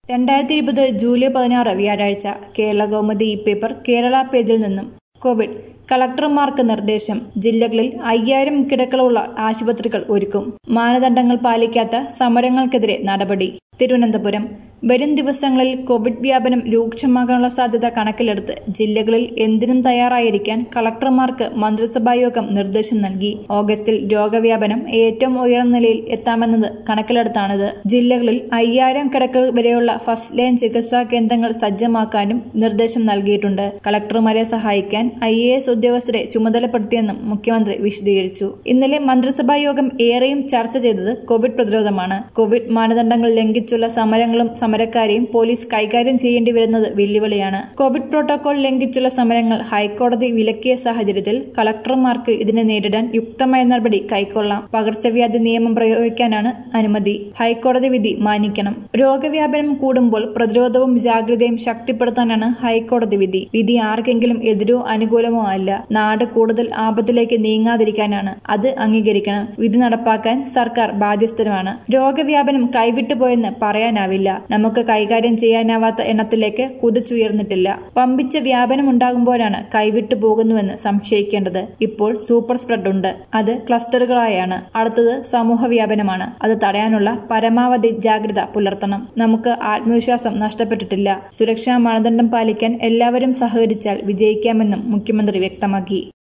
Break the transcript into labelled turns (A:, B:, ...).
A: രണ്ടായിരത്തി ഇരുപത് ജൂലൈ പതിനാറ് വ്യാഴാഴ്ച കേരള കൗമുദി ഈ പേപ്പർ കേരള പേജിൽ നിന്നും കോവിഡ് കളക്ടർമാർക്ക് നിർദ്ദേശം ജില്ലകളിൽ അയ്യായിരം കിടക്കളുള്ള ആശുപത്രികൾ ഒരുക്കും മാനദണ്ഡങ്ങൾ പാലിക്കാത്ത സമരങ്ങൾക്കെതിരെ നടപടി തിരുവനന്തപുരം വരും ദിവസങ്ങളിൽ കോവിഡ് വ്യാപനം രൂക്ഷമാകാനുള്ള സാധ്യത കണക്കിലെടുത്ത് ജില്ലകളിൽ എന്തിനും തയ്യാറായിരിക്കാൻ കളക്ടർമാർക്ക് മന്ത്രിസഭായോഗം നിർദ്ദേശം നൽകി ഓഗസ്റ്റിൽ രോഗവ്യാപനം ഏറ്റവും ഉയർന്ന നിലയിൽ എത്താമെന്നത് കണക്കിലെടുത്താണിത് ജില്ലകളിൽ അയ്യായിരം കിടക്കൾ വരെയുള്ള ഫസ്റ്റ് ലൈൻ ചികിത്സാ കേന്ദ്രങ്ങൾ സജ്ജമാക്കാനും നിർദ്ദേശം നൽകിയിട്ടുണ്ട് കളക്ടർമാരെ സഹായിക്കാൻ ഐ എ എസ് ഉദ്യോഗസ്ഥരെ ചുമതലപ്പെടുത്തിയെന്നും മുഖ്യമന്ത്രി വിശദീകരിച്ചു ഇന്നലെ മന്ത്രിസഭാ യോഗം ഏറെയും ചർച്ച ചെയ്തത് കോവിഡ് പ്രതിരോധമാണ് കോവിഡ് മാനദണ്ഡങ്ങൾ ലംഘിച്ചുള്ള സമരങ്ങളും സമരക്കാരെയും പോലീസ് കൈകാര്യം ചെയ്യേണ്ടി വരുന്നത് വെല്ലുവിളിയാണ് കോവിഡ് പ്രോട്ടോകോൾ ലംഘിച്ചുള്ള സമരങ്ങൾ ഹൈക്കോടതി വിലക്കിയ സാഹചര്യത്തിൽ കളക്ടർമാർക്ക് ഇതിനെ നേരിടാൻ യുക്തമായ നടപടി കൈക്കൊള്ളാം പകർച്ചവ്യാധി നിയമം പ്രയോഗിക്കാനാണ് അനുമതി ഹൈക്കോടതി വിധി മാനിക്കണം രോഗവ്യാപനം കൂടുമ്പോൾ പ്രതിരോധവും ജാഗ്രതയും ശക്തിപ്പെടുത്താനാണ് ഹൈക്കോടതി വിധി വിധി ആർക്കെങ്കിലും എതിരോ അനുകൂലമോ അല്ല നാട് കൂടുതൽ ആപത്തിലേക്ക് നീങ്ങാതിരിക്കാനാണ് അത് അംഗീകരിക്കണം വിധി നടപ്പാക്കാൻ സർക്കാർ ബാധ്യസ്ഥരുമാണ് രോഗവ്യാപനം കൈവിട്ടുപോയെന്ന് പറയാനാവില്ല നമുക്ക് കൈകാര്യം ചെയ്യാനാവാത്ത എണ്ണത്തിലേക്ക് കുതിച്ചുയർന്നിട്ടില്ല പമ്പിച്ച വ്യാപനം ഉണ്ടാകുമ്പോഴാണ് കൈവിട്ടു പോകുന്നുവെന്ന് സംശയിക്കേണ്ടത് ഇപ്പോൾ സൂപ്പർ സ്പ്രെഡ് ഉണ്ട് അത് ക്ലസ്റ്ററുകളായാണ് അടുത്തത് സമൂഹ വ്യാപനമാണ് അത് തടയാനുള്ള പരമാവധി ജാഗ്രത പുലർത്തണം നമുക്ക് ആത്മവിശ്വാസം നഷ്ടപ്പെട്ടിട്ടില്ല സുരക്ഷാ മാനദണ്ഡം പാലിക്കാൻ എല്ലാവരും സഹകരിച്ചാൽ വിജയിക്കാമെന്നും മുഖ്യമന്ത്രി വ്യക്തമാക്കി